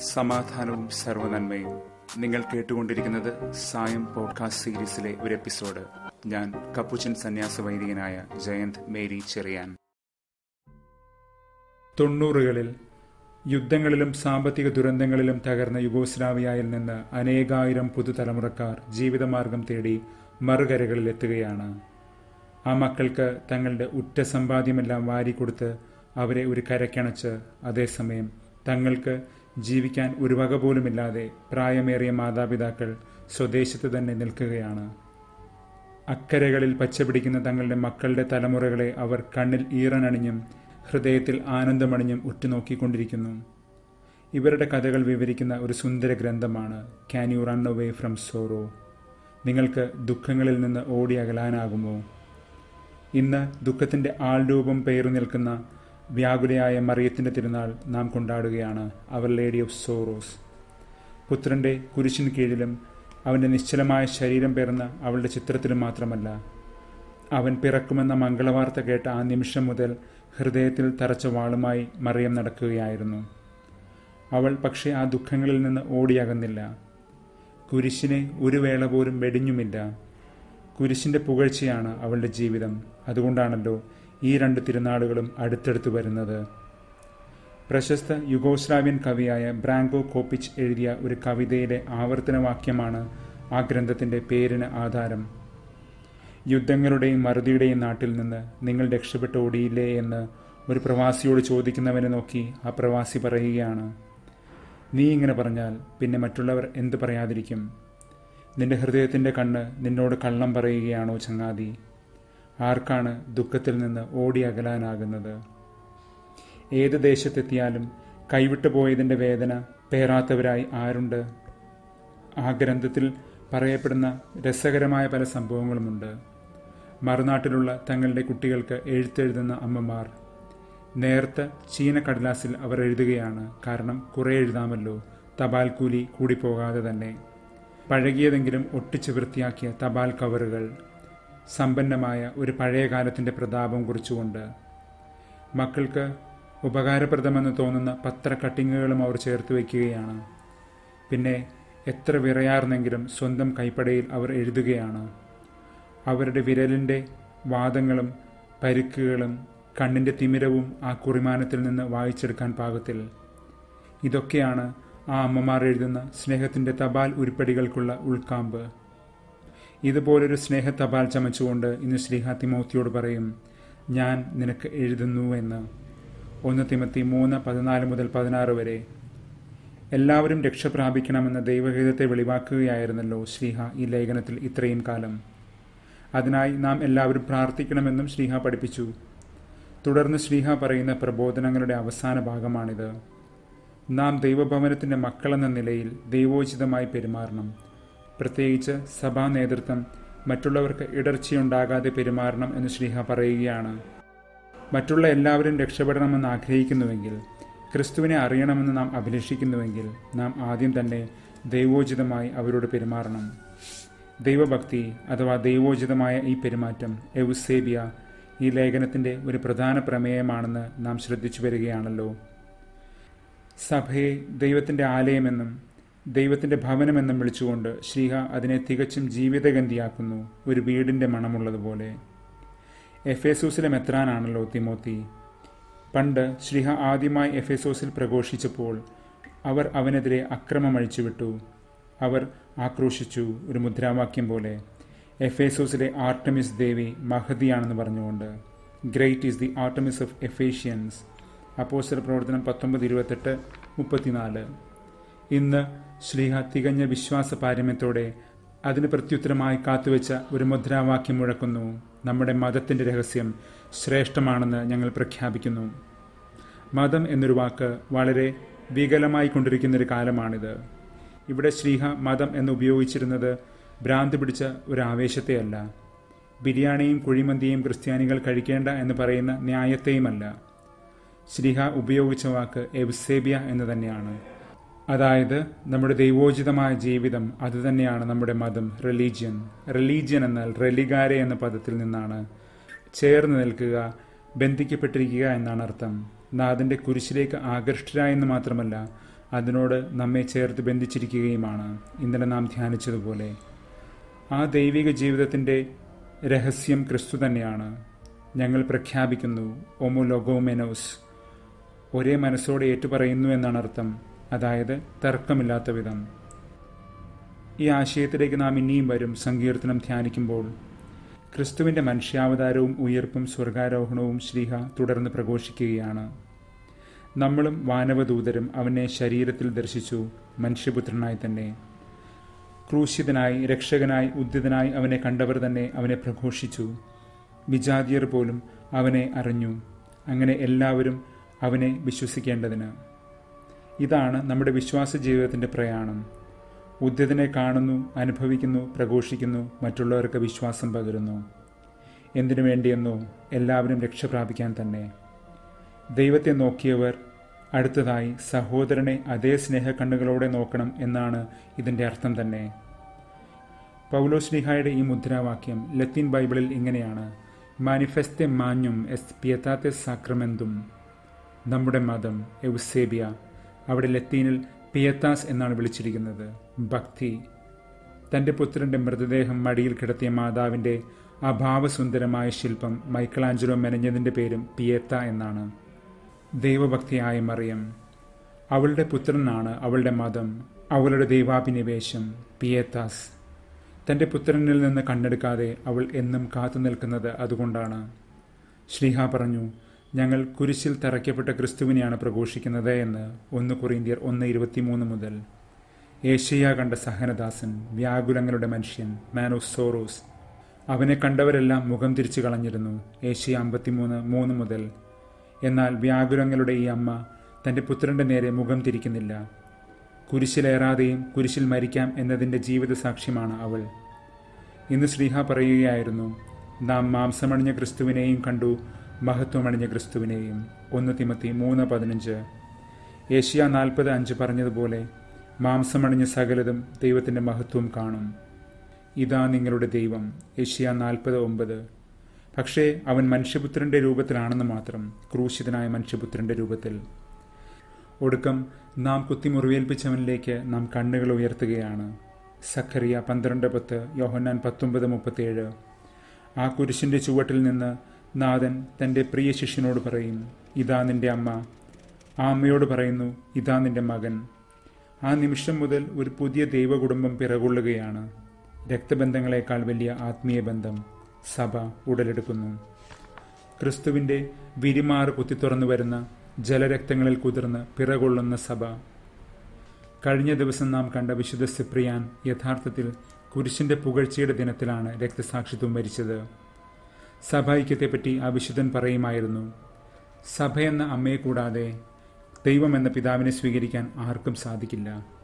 സമാധാനവും സർവനന്മയും നിങ്ങൾ കേട്ടുകൊണ്ടിരിക്കുന്നത് സായം പോഡ്കാസ്റ്റ് സീരീസിലെ ഒരു എപ്പിസോഡ് ഞാൻ കപ്പുച്ചൻ സന്യാസ വൈദികനായ ജയന്ത് മേരി ചെറിയാൻ തൊണ്ണൂറുകളിൽ യുദ്ധങ്ങളിലും സാമ്പത്തിക ദുരന്തങ്ങളിലും തകർന്ന യുഗോസ്ലാവിയയിൽ നിന്ന് അനേകായിരം പുതുതലമുറക്കാർ ജീവിതമാർഗം തേടി മറുകരകളിൽ എത്തുകയാണ് ആ മക്കൾക്ക് തങ്ങളുടെ ഉറ്റ സമ്പാദ്യമെല്ലാം വാരിക്കൊടുത്ത് അവരെ ഒരു കരക്കണച്ച് അതേസമയം തങ്ങൾക്ക് ജീവിക്കാൻ ഒരു വക പോലുമില്ലാതെ പ്രായമേറിയ മാതാപിതാക്കൾ സ്വദേശത്ത് തന്നെ നിൽക്കുകയാണ് അക്കരകളിൽ പച്ചപിടിക്കുന്ന തങ്ങളുടെ മക്കളുടെ തലമുറകളെ അവർ കണ്ണിൽ ഈറനണിഞ്ഞും ഹൃദയത്തിൽ ആനന്ദമണിഞ്ഞും ഉറ്റുനോക്കിക്കൊണ്ടിരിക്കുന്നു ഇവരുടെ കഥകൾ വിവരിക്കുന്ന ഒരു സുന്ദര ഗ്രന്ഥമാണ് can you run away from sorrow നിങ്ങൾക്ക് ദുഃഖങ്ങളിൽ നിന്ന് ഓടി അകലാനാകുമോ ഇന്ന് ദുഃഖത്തിൻ്റെ ആൾരൂപം പേറു നിൽക്കുന്ന വ്യാകുലയായ മറിയത്തിൻ്റെ തിരുനാൾ നാം കൊണ്ടാടുകയാണ് അവർ ലേഡി ഓഫ് സോറോസ് പുത്രൻ്റെ കുരിശിന് കീഴിലും അവൻ്റെ നിശ്ചലമായ ശരീരം പേർന്ന അവളുടെ ചിത്രത്തിലും മാത്രമല്ല അവൻ പിറക്കുമെന്ന മംഗളവാർത്ത കേട്ട ആ നിമിഷം മുതൽ ഹൃദയത്തിൽ തറച്ച വാളുമായി മറിയം നടക്കുകയായിരുന്നു അവൾ പക്ഷേ ആ ദുഃഖങ്ങളിൽ നിന്ന് ഓടിയകുന്നില്ല കുരിശിനെ ഒരു വേള പോലും വെടിഞ്ഞുമില്ല കുരിശിൻ്റെ പുകഴ്ചയാണ് അവളുടെ ജീവിതം അതുകൊണ്ടാണല്ലോ ഈ രണ്ട് തിരുനാളുകളും അടുത്തടുത്ത് വരുന്നത് പ്രശസ്ത യുഗോസ്ലാവിയൻ കവിയായ ബ്രാങ്കോ കോപ്പിച്ച് എഴുതിയ ഒരു കവിതയിലെ ആവർത്തനവാക്യമാണ് ആ ഗ്രന്ഥത്തിൻ്റെ പേരിന് ആധാരം യുദ്ധങ്ങളുടെയും മറുതിയുടെയും നാട്ടിൽ നിന്ന് നിങ്ങൾ രക്ഷപ്പെട്ട് ഓടിയില്ലേ എന്ന് ഒരു പ്രവാസിയോട് ചോദിക്കുന്നവനെ നോക്കി ആ പ്രവാസി പറയുകയാണ് നീ ഇങ്ങനെ പറഞ്ഞാൽ പിന്നെ മറ്റുള്ളവർ എന്തു പറയാതിരിക്കും നിന്റെ ഹൃദയത്തിൻ്റെ കണ്ണ് നിന്നോട് കള്ളം പറയുകയാണോ ചങ്ങാതി ആർക്കാണ് ദുഃഖത്തിൽ നിന്ന് ഓടി അകലാനാകുന്നത് ഏത് ദേശത്തെത്തിയാലും കൈവിട്ടു പോയതിൻ്റെ വേദന പേറാത്തവരായി ആരുണ്ട് ആ ഗ്രന്ഥത്തിൽ പറയപ്പെടുന്ന രസകരമായ പല സംഭവങ്ങളുമുണ്ട് മറുനാട്ടിലുള്ള തങ്ങളുടെ കുട്ടികൾക്ക് എഴുത്തെഴുതുന്ന അമ്മമാർ നേർത്ത ചീന കടലാസിൽ അവർ എഴുതുകയാണ് കാരണം കുറേ എഴുതാമല്ലോ തപാൽ കൂലി കൂടിപ്പോകാതെ തന്നെ പഴകിയതെങ്കിലും ഒട്ടിച്ച് വൃത്തിയാക്കിയ തപാൽ കവറുകൾ സമ്പന്നമായ ഒരു പഴയ കാലത്തിൻ്റെ പ്രതാപം കുറിച്ചുകൊണ്ട് മക്കൾക്ക് ഉപകാരപ്രദമെന്ന് തോന്നുന്ന പത്ര കട്ടിങ്ങുകളും അവർ ചേർത്ത് വയ്ക്കുകയാണ് പിന്നെ എത്ര വിറയാർന്നെങ്കിലും സ്വന്തം കൈപ്പടയിൽ അവർ എഴുതുകയാണ് അവരുടെ വിരലിൻ്റെ വാദങ്ങളും പരുക്കുകളും കണ്ണിൻ്റെ തിമിരവും ആ കുറിമാനത്തിൽ നിന്ന് വായിച്ചെടുക്കാൻ പാകത്തിൽ ഇതൊക്കെയാണ് ആ അമ്മമാർ എഴുതുന്ന സ്നേഹത്തിൻ്റെ തപാൽ ഉരുപ്പടികൾക്കുള്ള ഉൾക്കാമ്പ് ഇതുപോലൊരു സ്നേഹ തപാൽ ചമച്ചുകൊണ്ട് ഇന്ന് ശ്രീഹ തിമോത്തിയോട് പറയും ഞാൻ നിനക്ക് എഴുതുന്നു എന്ന് ഒന്ന് തിമത്തി മൂന്ന് പതിനാല് മുതൽ പതിനാറ് വരെ എല്ലാവരും രക്ഷ പ്രാപിക്കണമെന്ന ദൈവഗീതത്തെ വെളിവാക്കുകയായിരുന്നല്ലോ ശ്രീഹ ഈ ലേഖനത്തിൽ ഇത്രയും കാലം അതിനായി നാം എല്ലാവരും പ്രാർത്ഥിക്കണമെന്നും ശ്രീഹ പഠിപ്പിച്ചു തുടർന്ന് ശ്രീഹ പറയുന്ന പ്രബോധനങ്ങളുടെ അവസാന ഭാഗമാണിത് നാം ദൈവഭവനത്തിൻ്റെ മക്കളെന്ന നിലയിൽ ദൈവോചിതമായി പെരുമാറണം പ്രത്യേകിച്ച് സഭാ നേതൃത്വം മറ്റുള്ളവർക്ക് ഇടർച്ചയുണ്ടാകാതെ പെരുമാറണം എന്ന് ശ്രീഹ പറയുകയാണ് മറ്റുള്ള എല്ലാവരും രക്ഷപ്പെടണമെന്ന് ആഗ്രഹിക്കുന്നുവെങ്കിൽ ക്രിസ്തുവിനെ അറിയണമെന്ന് നാം അഭിലഷിക്കുന്നുവെങ്കിൽ നാം ആദ്യം തന്നെ ദൈവോചിതമായി അവരോട് പെരുമാറണം ദൈവഭക്തി അഥവാ ദൈവോചിതമായ ഈ പെരുമാറ്റം എവുസേബിയ ഈ ലേഖനത്തിൻ്റെ ഒരു പ്രധാന പ്രമേയമാണെന്ന് നാം ശ്രദ്ധിച്ചു വരികയാണല്ലോ സഭയെ ദൈവത്തിൻ്റെ ആലയമെന്നും ദൈവത്തിൻ്റെ ഭവനമെന്നും വിളിച്ചുകൊണ്ട് ശ്രീഹ അതിനെ തികച്ചും ജീവിതഗന്ധിയാക്കുന്നു ഒരു വീടിൻ്റെ മണമുള്ളതുപോലെ എഫേസൂസിലെ മെത്രാനാണല്ലോ തിമോത്തി പണ്ട് ശ്രീഹ ആദ്യമായി എഫേസോസിൽ പ്രഘോഷിച്ചപ്പോൾ അവർ അവനെതിരെ അക്രമം അഴിച്ചുവിട്ടു അവർ ആക്രോശിച്ചു ഒരു മുദ്രാവാക്യം പോലെ എഫേസോസിലെ ആർട്ടമിസ് ദേവി മഹതിയാണെന്ന് പറഞ്ഞുകൊണ്ട് great is the Artemis of Ephesians അപ്പോസ്റ്റർ പ്രവർത്തനം പത്തൊമ്പത് ഇരുപത്തെട്ട് മുപ്പത്തിനാല് ഇന്ന് ശ്രീഹ തികഞ്ഞ വിശ്വാസ പാരമ്യത്തോടെ അതിന് പ്രത്യുത്തരമായി കാത്തുവെച്ച ഒരു മുദ്രാവാക്യം മുഴക്കുന്നു നമ്മുടെ മതത്തിൻ്റെ രഹസ്യം ശ്രേഷ്ഠമാണെന്ന് ഞങ്ങൾ പ്രഖ്യാപിക്കുന്നു മതം എന്നൊരു വാക്ക് വളരെ വികലമായി കൊണ്ടിരിക്കുന്നൊരു കാലമാണിത് ഇവിടെ ശ്രീഹ മതം എന്ന് ഉപയോഗിച്ചിരുന്നത് ഭ്രാന്ത് പിടിച്ച ഒരു ആവേശത്തെയല്ല ബിരിയാണിയും കുഴിമന്തിയും ക്രിസ്ത്യാനികൾ കഴിക്കേണ്ട എന്ന് പറയുന്ന ന്യായത്തെയുമല്ല ശ്രീഹ ഉപയോഗിച്ച വാക്ക് എവ്സേബിയ എന്ന് തന്നെയാണ് അതായത് നമ്മുടെ ദൈവോചിതമായ ജീവിതം അതുതന്നെയാണ് നമ്മുടെ മതം റിലീജിയൻ റിലീജിയൻ എന്നാൽ റെലിഗാരെ എന്ന പദത്തിൽ നിന്നാണ് ചേർന്ന് നിൽക്കുക ബന്ധിക്കപ്പെട്ടിരിക്കുക എന്നാണ് അർത്ഥം നാഥന്റെ കുരിശിലേക്ക് ആകൃഷ്ടരായെന്ന് മാത്രമല്ല അതിനോട് നമ്മെ ചേർത്ത് ബന്ധിച്ചിരിക്കുകയുമാണ് ഇന്നലെ നാം ധ്യാനിച്ചതുപോലെ ആ ദൈവിക ജീവിതത്തിൻ്റെ രഹസ്യം ക്രിസ്തു തന്നെയാണ് ഞങ്ങൾ പ്രഖ്യാപിക്കുന്നു ഒമുലൊഗോമെനോസ് ഒരേ മനസ്സോടെ ഏറ്റുപറയുന്നു എന്നാണ് അർത്ഥം അതായത് തർക്കമില്ലാത്ത വിധം ഈ ആശയത്തിലേക്ക് നാം ഇനിയും വരും സങ്കീർത്തനം ധ്യാനിക്കുമ്പോൾ ക്രിസ്തുവിൻ്റെ മനുഷ്യാവതാരവും ഉയർപ്പും സ്വർഗാരോഹണവും ശ്രീഹ തുടർന്ന് പ്രഘോഷിക്കുകയാണ് നമ്മളും വാനവദൂതരും അവനെ ശരീരത്തിൽ ദർശിച്ചു മനുഷ്യപുത്രനായി തന്നെ ക്രൂശിതനായി രക്ഷകനായി ഉദ്യതനായി അവനെ കണ്ടവർ തന്നെ അവനെ പ്രഘോഷിച്ചു വിജാതിയർ പോലും അവനെ അറിഞ്ഞു അങ്ങനെ എല്ലാവരും അവനെ വിശ്വസിക്കേണ്ടതിന് ഇതാണ് നമ്മുടെ വിശ്വാസ ജീവിതത്തിൻ്റെ പ്രയാണം ഉദ്യതനെ കാണുന്നു അനുഭവിക്കുന്നു പ്രഘോഷിക്കുന്നു മറ്റുള്ളവർക്ക് വിശ്വാസം പകരുന്നു എന്തിനു വേണ്ടിയെന്നോ എല്ലാവരും രക്ഷ പ്രാപിക്കാൻ തന്നെ ദൈവത്തെ നോക്കിയവർ അടുത്തതായി സഹോദരനെ അതേ സ്നേഹക്കണ്ണുകളോടെ നോക്കണം എന്നാണ് ഇതിൻ്റെ അർത്ഥം തന്നെ പൗലോസ്ലിഹായുടെ ഈ മുദ്രാവാക്യം ലത്തീൻ ബൈബിളിൽ ഇങ്ങനെയാണ് മാനിഫെസ്തെ മാഞ്ഞും എസ് പിയത്താത്തെ സാക്രമെന്തും നമ്മുടെ മതം എവുസേബിയ അവിടെ ലത്തീനിൽ പിയത്താസ് എന്നാണ് വിളിച്ചിരിക്കുന്നത് ഭക്തി തൻ്റെ പുത്രൻ്റെ മൃതദേഹം മടിയിൽ കിടത്തിയ മാതാവിൻ്റെ അഭാവസുന്ദരമായ ശില്പം മൈക്കലാഞ്ചലോ മെനഞ്ഞതിൻ്റെ പേരും പിയത്ത എന്നാണ് ദൈവഭക്തിയായ മറിയം അവളുടെ പുത്രനാണ് അവളുടെ മതം അവളുടെ ദൈവാഭിനിവേശം പിയേത്താസ് തൻ്റെ പുത്രനിൽ നിന്ന് കണ്ണെടുക്കാതെ അവൾ എന്നും കാത്തു നിൽക്കുന്നത് അതുകൊണ്ടാണ് ശ്രീഹ പറഞ്ഞു ഞങ്ങൾ കുരിശിൽ തറയ്ക്കപ്പെട്ട ക്രിസ്തുവിനെയാണ് പ്രഘോഷിക്കുന്നത് എന്ന് ഒന്ന് കൊറിന്തിയർ ഒന്ന് ഇരുപത്തിമൂന്ന് മുതൽ ഏഷ്യ കണ്ട സഹനദാസൻ വ്യാകുലങ്ങളുടെ മനുഷ്യൻ മാനോസ് സോറോസ് അവനെ കണ്ടവരെല്ലാം മുഖം തിരിച്ചു കളഞ്ഞിരുന്നു ഏഷ്യ അമ്പത്തിമൂന്ന് മൂന്ന് മുതൽ എന്നാൽ വ്യാകുലങ്ങളുടെ ഈ അമ്മ തൻ്റെ പുത്രൻ്റെ നേരെ മുഖം തിരിക്കുന്നില്ല കുരിശിലേറാതെയും കുരിശിൽ മരിക്കാം എന്നതിൻ്റെ ജീവിത സാക്ഷ്യമാണ് അവൾ ഇന്ന് ശ്രീഹ പറയുകയായിരുന്നു നാം മാംസമണിഞ്ഞ ക്രിസ്തുവിനെയും കണ്ടു മഹത്വമണിഞ്ഞ ക്രിസ്തുവിനെയും ഒന്ന് തിമത്തി മൂന്ന് പതിനഞ്ച് ഏഷ്യ നാൽപ്പത് അഞ്ച് പറഞ്ഞതുപോലെ മാംസമണിഞ്ഞ സകലതും ദൈവത്തിൻ്റെ മഹത്വം കാണും ഇതാ നിങ്ങളുടെ ദൈവം ഏഷ്യ നാൽപ്പത് ഒമ്പത് പക്ഷേ അവൻ മനുഷ്യപുത്രന്റെ രൂപത്തിലാണെന്ന് മാത്രം ക്രൂശിതനായ മനുഷ്യപുത്രന്റെ രൂപത്തിൽ ഒടുക്കം നാം കുത്തിമുറിവേൽപ്പിച്ചവനിലേക്ക് നാം കണ്ണുകൾ ഉയർത്തുകയാണ് സഖറിയ പന്ത്രണ്ട് പത്ത് യോഹന്നാൻ പത്തൊമ്പത് മുപ്പത്തേഴ് ആ കുരിശിന്റെ ചുവട്ടിൽ നിന്ന് നാഥൻ തൻ്റെ പ്രിയ ശിഷ്യനോട് പറയും ഇതാ നിന്റെ അമ്മ ആ അമ്മയോട് പറയുന്നു ഇതാ നിന്റെ മകൻ ആ നിമിഷം മുതൽ ഒരു പുതിയ ദൈവകുടുംബം പിറകൊള്ളുകയാണ് രക്തബന്ധങ്ങളെക്കാൾ വലിയ ആത്മീയ ബന്ധം സഭ ഉടലെടുക്കുന്നു ക്രിസ്തുവിൻ്റെ വിരിമാറ് കുത്തിത്തുറന്നു വരുന്ന ജലരക്തങ്ങളിൽ കുതിർന്ന് പിറകൊള്ളുന്ന സഭ കഴിഞ്ഞ ദിവസം നാം കണ്ട വിശുദ്ധ സിപ്രിയാൻ യഥാർത്ഥത്തിൽ കുരിശിന്റെ പുകഴ്ചയുടെ ദിനത്തിലാണ് രക്തസാക്ഷിത്വം വരിച്ചത് സഭ ഐക്യത്തെപ്പറ്റി ആ വിശുദ്ധൻ പറയുമായിരുന്നു സഭ എന്ന അമ്മയെ കൂടാതെ ദൈവം എന്ന പിതാവിനെ സ്വീകരിക്കാൻ ആർക്കും സാധിക്കില്ല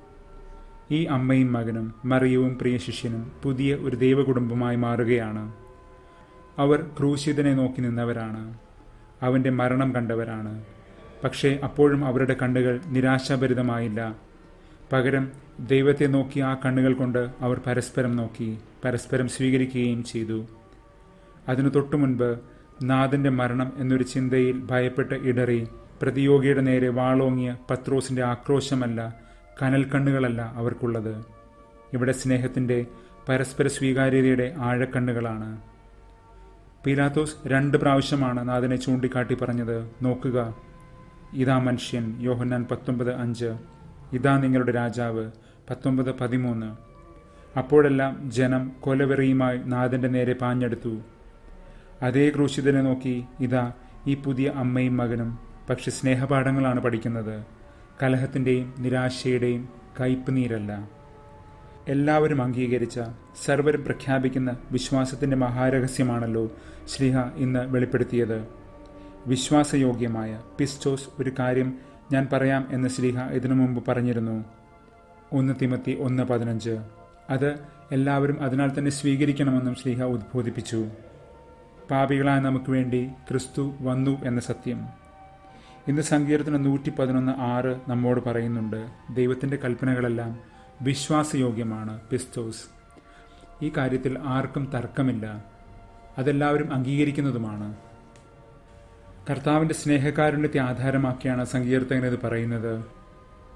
ഈ അമ്മയും മകനും മറിയവും പ്രിയ ശിഷ്യനും പുതിയ ഒരു ദൈവകുടുംബമായി മാറുകയാണ് അവർ ക്രൂശിതനെ നോക്കി നിന്നവരാണ് അവൻ്റെ മരണം കണ്ടവരാണ് പക്ഷേ അപ്പോഴും അവരുടെ കണ്ണുകൾ നിരാശാഭരിതമായില്ല പകരം ദൈവത്തെ നോക്കി ആ കണ്ണുകൾ കൊണ്ട് അവർ പരസ്പരം നോക്കി പരസ്പരം സ്വീകരിക്കുകയും ചെയ്തു അതിനു തൊട്ടു മുൻപ് നാഥന്റെ മരണം എന്നൊരു ചിന്തയിൽ ഭയപ്പെട്ട് ഇടറി പ്രതിയോഗിയുടെ നേരെ വാളോങ്ങിയ പത്രോസിന്റെ ആക്രോശമല്ല കനൽ കണ്ണുകളല്ല അവർക്കുള്ളത് ഇവിടെ സ്നേഹത്തിന്റെ പരസ്പര സ്വീകാര്യതയുടെ ആഴക്കണ്ണുകളാണ് പീലാത്തോസ് രണ്ട് പ്രാവശ്യമാണ് നാഥനെ ചൂണ്ടിക്കാട്ടി പറഞ്ഞത് നോക്കുക ഇതാ മനുഷ്യൻ യോഹന്നാൻ പത്തൊമ്പത് അഞ്ച് ഇതാ നിങ്ങളുടെ രാജാവ് പത്തൊമ്പത് പതിമൂന്ന് അപ്പോഴെല്ലാം ജനം കൊലവെറിയുമായി നാഥന്റെ നേരെ പാഞ്ഞെടുത്തു അതേ ക്രൂശിതനെ നോക്കി ഇതാ ഈ പുതിയ അമ്മയും മകനും പക്ഷെ സ്നേഹപാഠങ്ങളാണ് പഠിക്കുന്നത് കലഹത്തിൻ്റെയും നിരാശയുടെയും കയ്പ് നീരല്ല എല്ലാവരും അംഗീകരിച്ച സർവരും പ്രഖ്യാപിക്കുന്ന വിശ്വാസത്തിന്റെ മഹാരഹസ്യമാണല്ലോ ശ്രീഹ ഇന്ന് വെളിപ്പെടുത്തിയത് വിശ്വാസയോഗ്യമായ പിസ്റ്റോസ് ഒരു കാര്യം ഞാൻ പറയാം എന്ന് ശ്രീഹ ഇതിനു മുമ്പ് പറഞ്ഞിരുന്നു ഒന്ന് തിമത്തി ഒന്ന് പതിനഞ്ച് അത് എല്ലാവരും അതിനാൽ തന്നെ സ്വീകരിക്കണമെന്നും ശ്രീഹ ഉദ്ബോധിപ്പിച്ചു പാപികളായ നമുക്ക് വേണ്ടി ക്രിസ്തു വന്നു എന്ന സത്യം ഇന്ന് സങ്കീർത്തനം നൂറ്റി പതിനൊന്ന് ആറ് നമ്മോട് പറയുന്നുണ്ട് ദൈവത്തിൻ്റെ കൽപ്പനകളെല്ലാം വിശ്വാസയോഗ്യമാണ് പിസ്തോസ് ഈ കാര്യത്തിൽ ആർക്കും തർക്കമില്ല അതെല്ലാവരും അംഗീകരിക്കുന്നതുമാണ് കർത്താവിൻ്റെ സ്നേഹകാരുണ്യത്തെ ആധാരമാക്കിയാണ് സങ്കീർത്തകൻ ഇത് പറയുന്നത്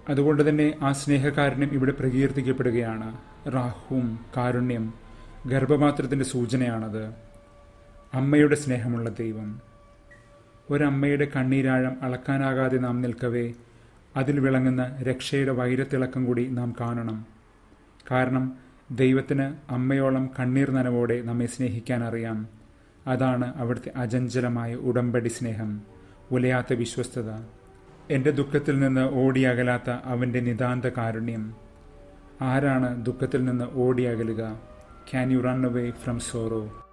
അതുകൊണ്ട് തന്നെ ആ സ്നേഹകാരുണ്യം ഇവിടെ പ്രകീർത്തിക്കപ്പെടുകയാണ് റാഹും കാരുണ്യം ഗർഭപാത്രത്തിന്റെ സൂചനയാണത് അമ്മയുടെ സ്നേഹമുള്ള ദൈവം ഒരമ്മയുടെ കണ്ണീരാഴം അളക്കാനാകാതെ നാം നിൽക്കവേ അതിൽ വിളങ്ങുന്ന രക്ഷയുടെ വൈരത്തിളക്കം കൂടി നാം കാണണം കാരണം ദൈവത്തിന് അമ്മയോളം കണ്ണീർ നനവോടെ നമ്മെ സ്നേഹിക്കാൻ അറിയാം അതാണ് അവിടുത്തെ അചഞ്ചലമായ ഉടമ്പടി സ്നേഹം ഉലയാത്ത വിശ്വസ്തത എൻ്റെ ദുഃഖത്തിൽ നിന്ന് ഓടിയകലാത്ത അവൻ്റെ നിതാന്ത കാരുണ്യം ആരാണ് ദുഃഖത്തിൽ നിന്ന് ഓടിയകലുക can you run away from sorrow